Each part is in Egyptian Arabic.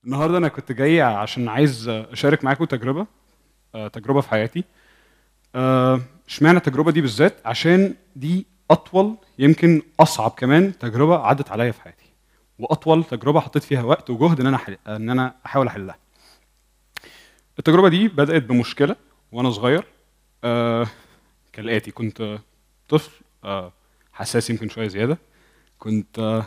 النهارده انا كنت جاي عشان عايز اشارك معاكم تجربه آه، تجربه في حياتي آه، اشمعنى التجربه دي بالذات عشان دي اطول يمكن اصعب كمان تجربه عدت عليا في حياتي واطول تجربه حطيت فيها وقت وجهد ان انا حل... ان انا احاول احلها التجربه دي بدات بمشكله وانا صغير آه كالاتي كنت طفل آه حساس يمكن شويه زياده كنت آه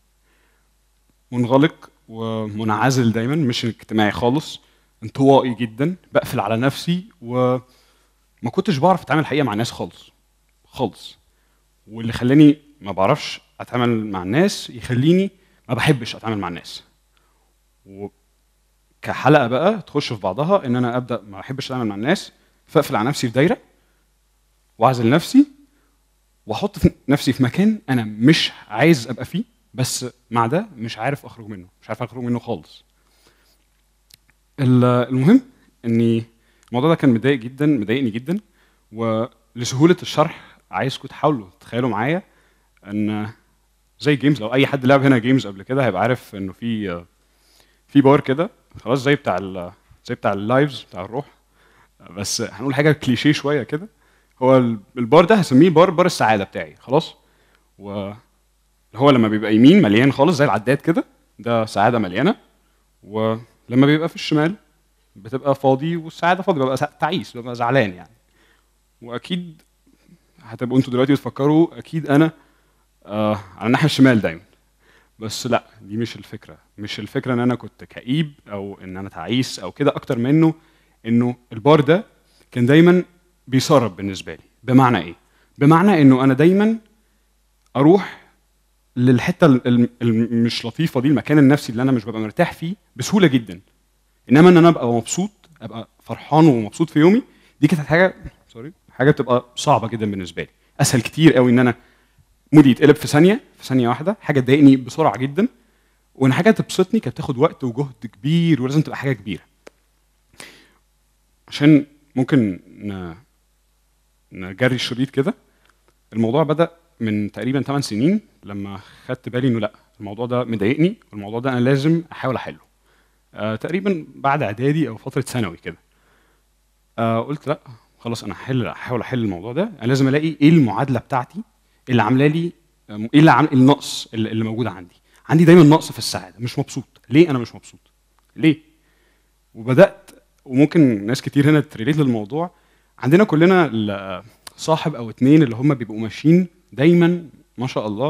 منغلق ومنعزل دايما مش اجتماعي خالص انطوائي جدا بقفل على نفسي وما كنتش بعرف اتعامل الحقيقه مع الناس خالص خالص واللي خلاني ما بعرفش اتعامل مع الناس يخليني ما بحبش اتعامل مع الناس وكحلقه بقى تخش في بعضها ان انا ابدا ما بحبش اتعامل مع الناس فاقفل على نفسي في دايره واعزل نفسي واحط في نفسي في مكان انا مش عايز ابقى فيه بس مع ده مش عارف اخرج منه مش عارف اخرج منه خالص ال- المهم اني الموضوع ده كان مضايق جدا مضايقني جدا ولسهوله الشرح عايزكم تحاولوا تتخيلوا معايا ان زي جيمز لو اي حد لعب هنا جيمز قبل كده هيبقى عارف انه في في بار كده خلاص زي بتاع ال- زي بتاع اللايفز بتاع الروح بس هنقول حاجه كليشيه شويه كده هو ال- البار ده هسميه بار بار السعاده بتاعي خلاص و هو لما بيبقى يمين مليان خالص زي العداد كده ده سعاده مليانه ولما بيبقى في الشمال بتبقى فاضي والسعاده فاضي ببقى سع- تعيس ببقى زعلان يعني واكيد هتبقوا انتوا دلوقتي بتفكروا اكيد انا آه على الناحيه الشمال دايما بس لا دي مش الفكره مش الفكره ان انا كنت كئيب او ان انا تعيس او كده اكتر منه انه البار ده كان دايما بيسرب بالنسبه لي بمعنى ايه بمعنى انه انا دايما اروح للحته ال- ال- ال- مش لطيفه دي المكان النفسي اللي انا مش ببقى مرتاح فيه بسهوله جدا انما ان انا ابقى مبسوط ابقى فرحان ومبسوط في يومي دي كانت حاجه سوري حاجه بتبقى صعبه جدا بالنسبه لي اسهل كتير قوي ان انا مودي يتقلب في ثانيه في ثانيه واحده حاجه تضايقني بسرعه جدا وان حاجه تبسطني كانت بتاخد وقت وجهد كبير ولازم تبقى حاجه كبيره عشان ممكن ن... نجري الشريط كده الموضوع بدا من تقريبا 8 سنين لما خدت بالي انه لا الموضوع ده مضايقني والموضوع ده انا لازم احاول احله آه تقريبا بعد اعدادي او فتره ثانوي كده آه قلت لا خلاص انا هحل هحاول احل الموضوع ده انا لازم الاقي ايه المعادله بتاعتي اللي عامله لي آه، ايه اللي عم... النقص اللي, اللي موجود عندي عندي دايما نقص في السعاده مش مبسوط ليه انا مش مبسوط ليه وبدات وممكن ناس كتير هنا تريليت للموضوع عندنا كلنا ال- صاحب او اتنين اللي هم بيبقوا ماشيين دايما ما شاء الله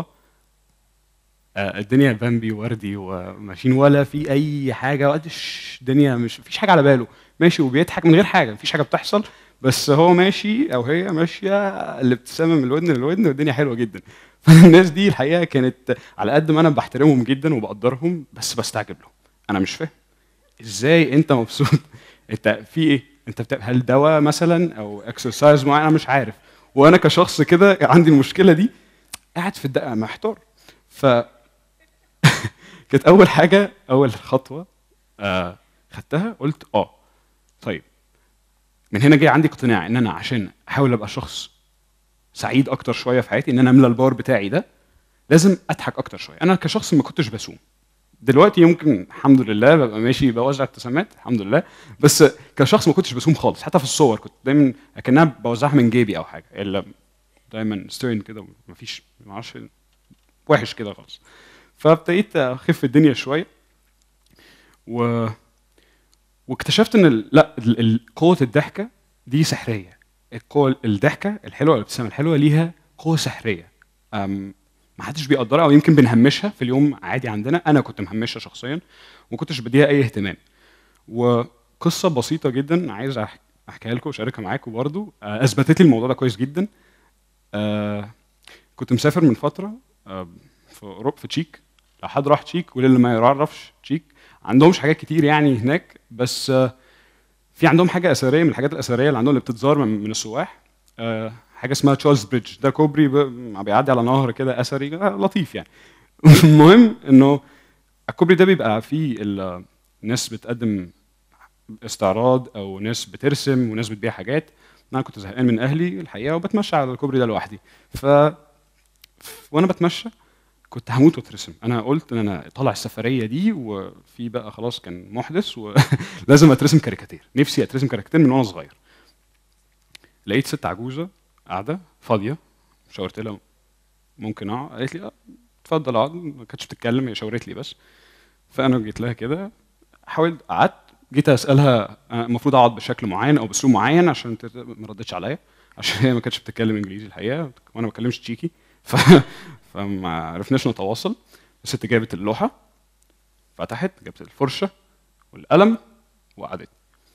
آه، الدنيا بامبي وردي وماشيين ولا في اي حاجه وقتش الدنيا مش مفيش حاجه على باله ماشي وبيضحك من غير حاجه مفيش حاجه بتحصل بس هو ماشي او هي ماشيه الابتسامه من الودن للودن والدنيا حلوه جدا فالناس دي الحقيقه كانت على قد ما انا بحترمهم جدا وبقدرهم بس بستعجب لهم انا مش فاهم ازاي انت مبسوط انت في ايه انت بتا... هل دواء مثلا او اكسرسايز معين انا مش عارف وانا كشخص كده عندي المشكله دي قاعد في الدقه محتار ف كانت اول حاجه اول خطوه آه خدتها قلت اه طيب من هنا جاي عندي اقتناع ان انا عشان احاول ابقى شخص سعيد اكتر شويه في حياتي ان انا املى البار بتاعي ده لازم اضحك اكتر شويه انا كشخص ما كنتش بسوم دلوقتي يمكن الحمد لله ببقى ماشي بوزع ابتسامات الحمد لله بس كشخص ما كنتش بسوم خالص حتى في الصور كنت دايما اكنها بوزعها من جيبي او حاجه الا دايما ستيرن كده مفيش ما اعرفش وحش كده خالص فابتديت اخف الدنيا شويه و واكتشفت ان ال... لا ال... ال... قوه الضحكه دي سحريه القوه الضحكه الحلوه الابتسامه الحلوه ليها قوه سحريه أم... ما حدش بيقدرها او يمكن بنهمشها في اليوم عادي عندنا انا كنت مهمشها شخصيا وما كنتش بديها اي اهتمام وقصه بسيطه جدا عايز أح- احكيها لكم واشاركها معاكم برضو آه، اثبتت لي الموضوع ده كويس جدا آه، كنت مسافر من فتره آه، في اوروبا في تشيك لو حد راح تشيك وللي ما يعرفش تشيك عندهمش حاجات كتير يعني هناك بس آه، في عندهم حاجه اثريه من الحاجات الاثريه اللي عندهم اللي بتتزار من من السواح آه، حاجه اسمها تشارلز بريدج ده كوبري ب- بيعدي على نهر كده اثري آه، لطيف يعني المهم انه الكوبري ده بيبقى فيه ال- ناس بتقدم استعراض او ناس بترسم وناس بتبيع حاجات انا كنت زهقان من اهلي الحقيقه وبتمشى على الكوبري ده لوحدي ف وانا بتمشى كنت هموت واترسم انا قلت ان انا طالع السفريه دي وفي بقى خلاص كان محدث ولازم اترسم كاريكاتير نفسي اترسم كاريكاتير من وانا صغير لقيت ست عجوزه قاعده فاضيه شاورت لها ممكن اقعد قالت لي اه اتفضل اقعد ما كانتش بتتكلم هي شاورت لي بس فانا جيت لها كده حاولت قعدت جيت اسالها أنا المفروض اقعد بشكل معين او باسلوب معين عشان تت- ما ردتش عليا عشان هي ما كانتش بتتكلم انجليزي الحقيقه وانا ما بتكلمش تشيكي ف... فما عرفناش نتواصل الست جابت اللوحه فتحت جابت الفرشه والقلم وقعدت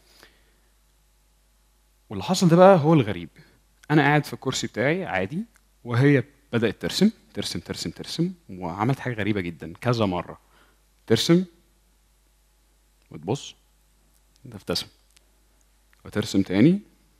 واللي حصل ده بقى هو الغريب انا قاعد في الكرسي بتاعي عادي وهي بدات ترسم ترسم ترسم ترسم وعملت حاجه غريبه جدا كذا مره ترسم وتبص تبتسم وترسم تاني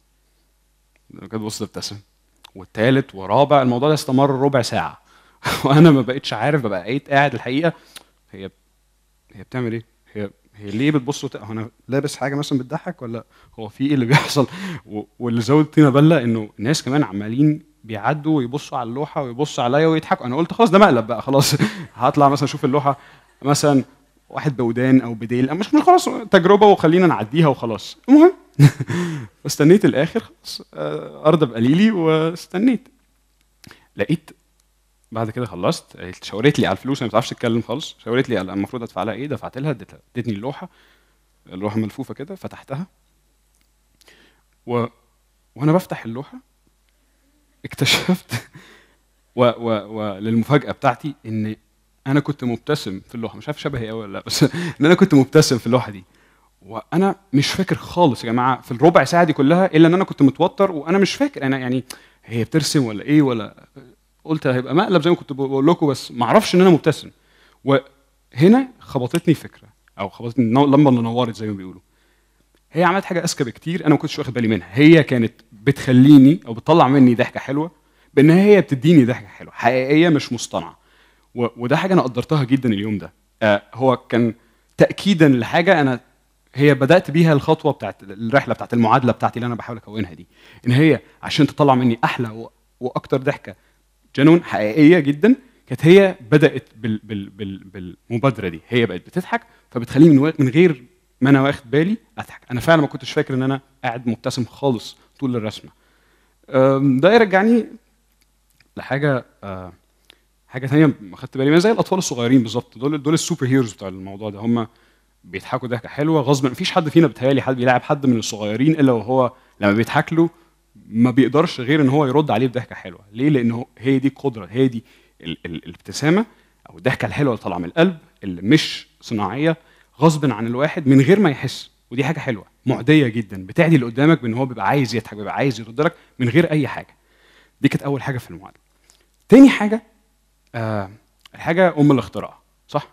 كده تبص تبتسم والتالت ورابع الموضوع ده استمر ربع ساعه وانا ما بقتش عارف ببقى قاعد قاعد الحقيقه هي هي بتعمل ايه؟ هي هي ليه بتبص وت... هو انا لابس حاجه مثلا بتضحك ولا هو في ايه اللي بيحصل؟ و... واللي زود طينه بله انه الناس كمان عمالين بيعدوا ويبصوا على اللوحه ويبصوا عليا ويضحكوا انا قلت خلاص ده مقلب بقى خلاص هطلع مثلا اشوف اللوحه مثلا واحد بودان او بديل مش مش خلاص تجربه وخلينا نعديها وخلاص المهم واستنيت الاخر خلاص آه، ارضى بقليلي واستنيت لقيت بعد كده خلصت قالت شاورت لي على الفلوس انا ما بتعرفش تتكلم خالص شاورت لي على المفروض ادفع لها ايه دفعت لها اديتها ادتني اللوحه اللوحه ملفوفه كده فتحتها و... وانا بفتح اللوحه اكتشفت و... و... وللمفاجاه بتاعتي ان انا كنت مبتسم في اللوحه مش عارف شبهي قوي ولا لا بس ان انا كنت مبتسم في اللوحه دي وانا مش فاكر خالص يا جماعه في الربع ساعه دي كلها الا ان انا كنت متوتر وانا مش فاكر انا يعني هي بترسم ولا ايه ولا قلت هيبقى مقلب زي ما كنت بقول لكم بس ما اعرفش ان انا مبتسم وهنا خبطتني فكره او خبطتني نو- لمبه اللي نورت زي ما بيقولوا هي عملت حاجه اذكى بكتير انا ما كنتش واخد بالي منها هي كانت بتخليني او بتطلع مني ضحكه حلوه بان هي بتديني ضحكه حلوه حقيقيه مش مصطنعه و- وده حاجه انا قدرتها جدا اليوم ده آه هو كان تاكيدا لحاجه انا هي بدات بيها الخطوه بتاعت الرحله بتاعت المعادله بتاعتي اللي انا بحاول اكونها دي ان هي عشان تطلع مني احلى و- واكتر ضحكه جنون حقيقيه جدا كانت هي بدات بال بال بال بالمبادره دي هي بقت بتضحك فبتخليني من وقت من غير ما انا واخد بالي اضحك انا فعلا ما كنتش فاكر ان انا قاعد مبتسم خالص طول الرسمه أم، ده يرجعني لحاجه آه، حاجه ثانيه ما خدت بالي منها زي الاطفال الصغيرين بالظبط دول دول السوبر هيروز بتاع الموضوع ده هم بيضحكوا ضحكه حلوه غصب مفيش حد فينا بيتهيألي حد بيلاعب حد من الصغيرين الا وهو لما بيضحك له ما بيقدرش غير ان هو يرد عليه بضحكه حلوه ليه لانه هي دي القدره هي دي ال- ال- الابتسامه او الضحكه الحلوه اللي طالعه من القلب اللي مش صناعيه غصب عن الواحد من غير ما يحس ودي حاجه حلوه معديه جدا بتعدي اللي قدامك بان هو بيبقى عايز يضحك بيبقى عايز يرد لك من غير اي حاجه دي كانت اول حاجه في المعادله تاني حاجه آه الحاجه ام الاختراع صح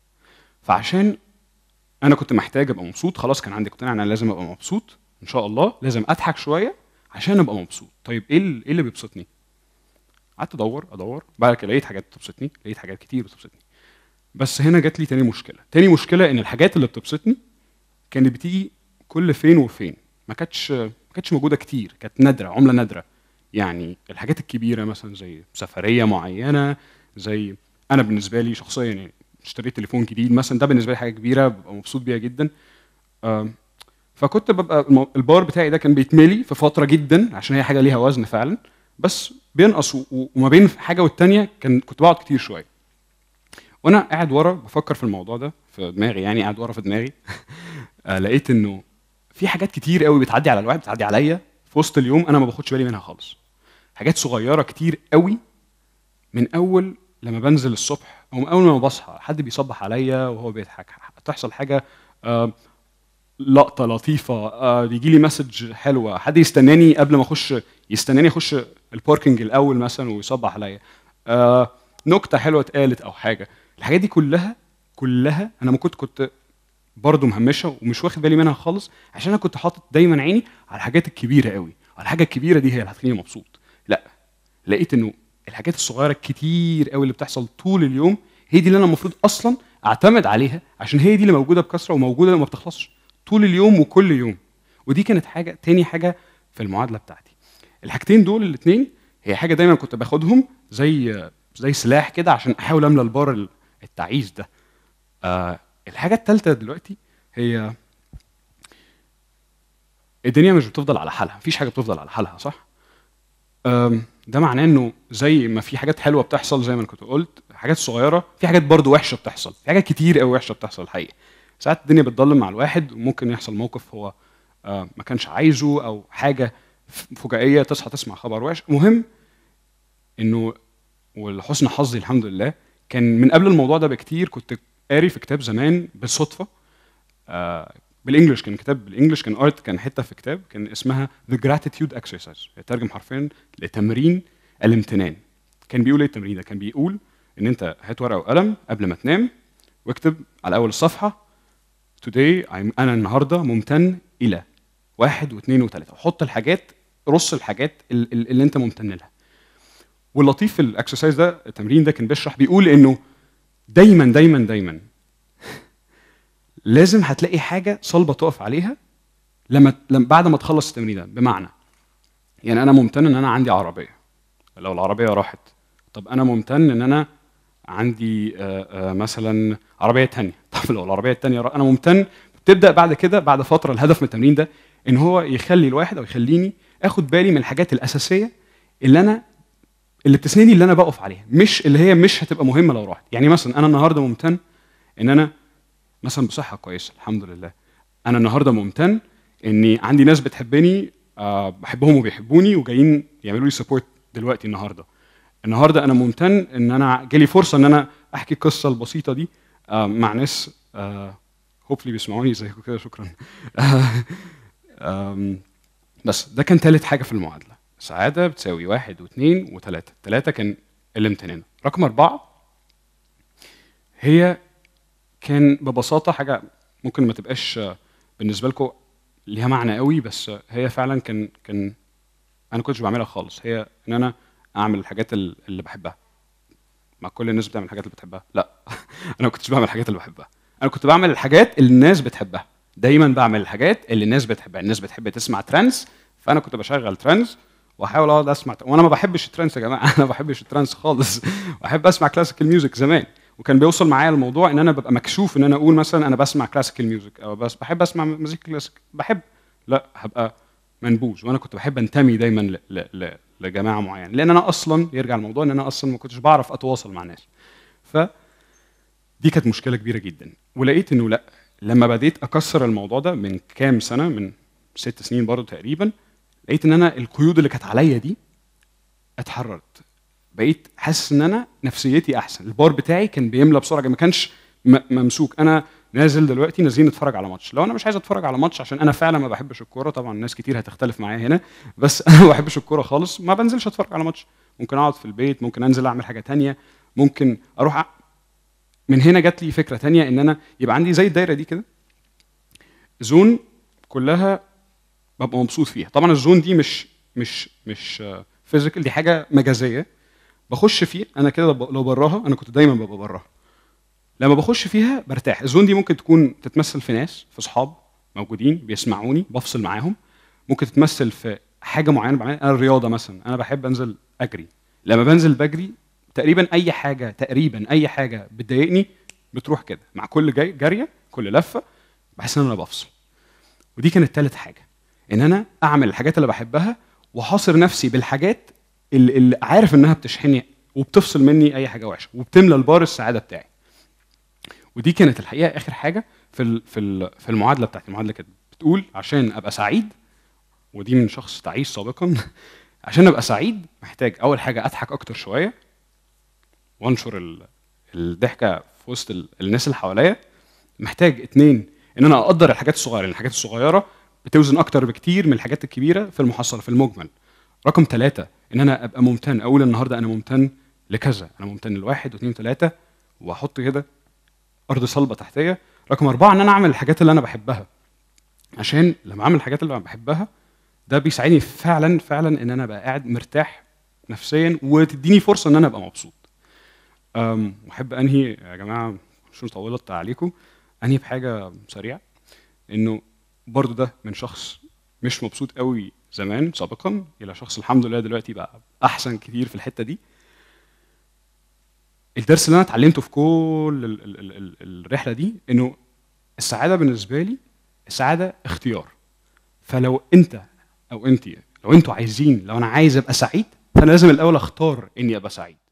فعشان انا كنت محتاج ابقى مبسوط خلاص كان عندي اقتناع ان انا لازم ابقى مبسوط ان شاء الله لازم اضحك شويه عشان ابقى مبسوط طيب ايه ال- ايه اللي بيبسطني قعدت ادور ادور بعد كده لقيت حاجات بتبسطني لقيت حاجات كتير بتبسطني بس هنا جات لي تاني مشكله تاني مشكله ان الحاجات اللي بتبسطني كانت بتيجي كل فين وفين ما كانتش ما كانتش موجوده كتير كانت نادره عمله نادره يعني الحاجات الكبيره مثلا زي سفريه معينه زي انا بالنسبه لي شخصيا يعني اشتريت تليفون جديد مثلا ده بالنسبه لي حاجه كبيره ببقى مبسوط بيها جدا آم، فكنت ببقى الم- البار بتاعي ده كان بيتملي في فتره جدا عشان هي حاجه ليها وزن فعلا بس بينقص و- و- وما بين حاجه والتانيه كان كنت بقعد كتير شويه وانا قاعد ورا بفكر في الموضوع ده في دماغي يعني قاعد ورا في دماغي آه، لقيت انه في حاجات كتير قوي بتعدي على الواحد بتعدي عليا في وسط اليوم انا ما باخدش بالي منها خالص حاجات صغيره كتير قوي من اول لما بنزل الصبح او من اول ما بصحى حد بيصبح عليا وهو بيضحك تحصل حاجه آه، لقطه لطيفه آه، بيجي لي مسج حلوه حد يستناني قبل ما اخش يستناني اخش الباركنج الاول مثلا ويصبح عليا آه، نكته حلوه اتقالت او حاجه الحاجات دي كلها كلها انا ما كنت كنت برضه مهمشه ومش واخد بالي منها خالص عشان انا كنت حاطط دايما عيني على الحاجات الكبيره قوي على الحاجه الكبيره دي هي اللي هتخليني مبسوط لا لقيت انه الحاجات الصغيره الكتير قوي اللي بتحصل طول اليوم هي دي اللي انا المفروض اصلا اعتمد عليها عشان هي دي اللي موجوده بكثره وموجوده وما بتخلصش طول اليوم وكل يوم ودي كانت حاجه تاني حاجه في المعادله بتاعتي الحاجتين دول الاثنين هي حاجه دايما كنت باخدهم زي زي سلاح كده عشان احاول املى البار ال- التعيس ده آه الحاجه الثالثه دلوقتي هي الدنيا مش بتفضل على حالها مفيش حاجه بتفضل على حالها صح أم، ده معناه انه زي ما في حاجات حلوه بتحصل زي ما انا كنت قلت حاجات صغيره في حاجات برضو وحشه بتحصل في حاجات كتير قوي وحشه بتحصل الحقيقه ساعات الدنيا بتضلم مع الواحد وممكن يحصل موقف هو آه، ما كانش عايزه او حاجه ف- فجائيه تصحى تسمع خبر وحش مهم انه ولحسن حظي الحمد لله كان من قبل الموضوع ده بكتير كنت قاري في كتاب زمان بالصدفه آه، بالانجلش كان كتاب بالانجلش كان ارت كان حته في كتاب كان اسمها The Gratitude Exercise يترجم حرفيا لتمرين الامتنان كان بيقول ايه التمرين ده كان بيقول ان انت هات ورقه وقلم قبل ما تنام واكتب على اول الصفحه today I'm انا النهارده ممتن الى واحد واثنين وثلاثه وحط الحاجات رص الحاجات ال- ال- اللي انت ممتن لها واللطيف في الاكسرسايز ده التمرين ده كان بيشرح بيقول انه دايما دايما دايما لازم هتلاقي حاجه صلبه تقف عليها لما لما بعد ما تخلص التمرين ده بمعنى يعني انا ممتن ان انا عندي عربيه لو العربيه راحت طب انا ممتن ان انا عندي آه، آه، مثلا عربيه تانية طب لو العربيه التانية را- انا ممتن تبدا بعد كده بعد فتره الهدف من التمرين ده ان هو يخلي الواحد او يخليني اخد بالي من الحاجات الاساسيه اللي انا اللي بتسندني اللي انا بقف عليها مش اللي هي مش هتبقى مهمه لو راحت يعني مثلا انا النهارده ممتن ان انا مثلا بصحه كويسه الحمد لله انا النهارده ممتن اني عندي ناس بتحبني آه بحبهم وبيحبوني وجايين يعملوا لي سبورت دلوقتي النهارده النهارده انا ممتن ان انا جالي فرصه ان انا احكي القصه البسيطه دي آه مع ناس آه هوبلي بيسمعوني زيكم كده شكرا آم، بس ده كان ثالث حاجه في المعادله سعاده بتساوي واحد واثنين وثلاثه ثلاثه كان الامتنان رقم اربعه هي كان ببساطه حاجه ممكن ما تبقاش آه، بالنسبه لكم ليها معنى قوي بس آه، هي فعلا كان كان انا كنتش بعملها خالص هي ان انا اعمل الحاجات ال- اللي بحبها مع كل الناس بتعمل الحاجات اللي بتحبها لا انا ما كنتش بعمل الحاجات اللي بحبها انا كنت بعمل الحاجات اللي الناس بتحبها دايما بعمل الحاجات اللي الناس بتحبها الناس بتحب تسمع ترانس فانا كنت بشغل ترانس واحاول اقعد اسمع وانا ما بحبش الترانس يا جماعه انا ما بحبش الترانس خالص بحب اسمع كلاسيكال ميوزك زمان وكان بيوصل معايا الموضوع ان انا ببقى مكشوف ان انا اقول مثلا انا بسمع كلاسيكال ميوزك او بس بحب اسمع مزيكا كلاسيك بحب لا هبقى منبوذ وانا كنت بحب انتمي دايما ل... ل... ل... لجماعه معينه لان انا اصلا يرجع الموضوع ان انا اصلا ما كنتش بعرف اتواصل مع الناس ف دي كانت مشكله كبيره جدا ولقيت انه لا لما بديت اكسر الموضوع ده من كام سنه من ست سنين برضه تقريبا لقيت ان انا القيود اللي كانت عليا دي اتحررت بقيت حاسس ان انا نفسيتي احسن البار بتاعي كان بيملى بسرعه ما كانش م- ممسوك انا نازل دلوقتي نازلين نتفرج على ماتش لو انا مش عايز اتفرج على ماتش عشان انا فعلا ما بحبش الكوره طبعا ناس كتير هتختلف معايا هنا بس انا ما بحبش الكوره خالص ما بنزلش اتفرج على ماتش ممكن اقعد في البيت ممكن انزل اعمل حاجه تانية ممكن اروح أ... من هنا جات لي فكره تانية ان انا يبقى عندي زي الدايره دي كده زون كلها ببقى مبسوط فيها طبعا الزون دي مش مش مش فيزيكال دي حاجه مجازيه بخش فيه انا كده ب- لو براها انا كنت دايما ببقى براها لما بخش فيها برتاح الزون دي ممكن تكون تتمثل في ناس في صحاب موجودين بيسمعوني بفصل معاهم ممكن تتمثل في حاجه معينه بعملها انا الرياضه مثلا انا بحب انزل اجري لما بنزل بجري تقريبا اي حاجه تقريبا اي حاجه بتضايقني بتروح كده مع كل جاي جاريه كل لفه بحس ان انا بفصل ودي كانت ثالث حاجه ان انا اعمل الحاجات اللي بحبها واحاصر نفسي بالحاجات اللي, اللي عارف انها بتشحنني وبتفصل مني اي حاجه وحشه وبتملى البار السعاده بتاعي ودي كانت الحقيقه اخر حاجه في ال- في ال- في المعادله بتاعتي المعادله كانت بتقول عشان ابقى سعيد ودي من شخص تعيس سابقا عشان ابقى سعيد محتاج اول حاجه اضحك اكتر شويه وانشر ال- الضحكه في وسط ال- الناس اللي حواليا محتاج اتنين ان انا اقدر الحاجات الصغيره لان الحاجات الصغيره بتوزن اكتر بكتير من الحاجات الكبيره في المحصله في المجمل رقم ثلاثة ان انا ابقى ممتن اقول النهارده انا ممتن لكذا انا ممتن لواحد واثنين وثلاثه واحط كده ارض صلبه تحتيه رقم اربعه ان انا اعمل الحاجات اللي انا بحبها عشان لما اعمل الحاجات اللي انا بحبها ده بيساعدني فعلا فعلا ان انا ابقى قاعد مرتاح نفسيا وتديني فرصه ان انا ابقى مبسوط أم، واحب انهي يا جماعه مش طولت عليكم انهي بحاجه سريعه انه برضو ده من شخص مش مبسوط قوي زمان سابقا الى شخص الحمد لله دلوقتي بقى احسن كتير في الحته دي الدرس اللي انا اتعلمته في كل ال ال ال ال الرحله دي انه السعاده بالنسبه لي السعاده اختيار فلو انت او انت لو انتوا عايزين لو انا عايز ابقى سعيد فانا لازم الاول اختار اني ابقى سعيد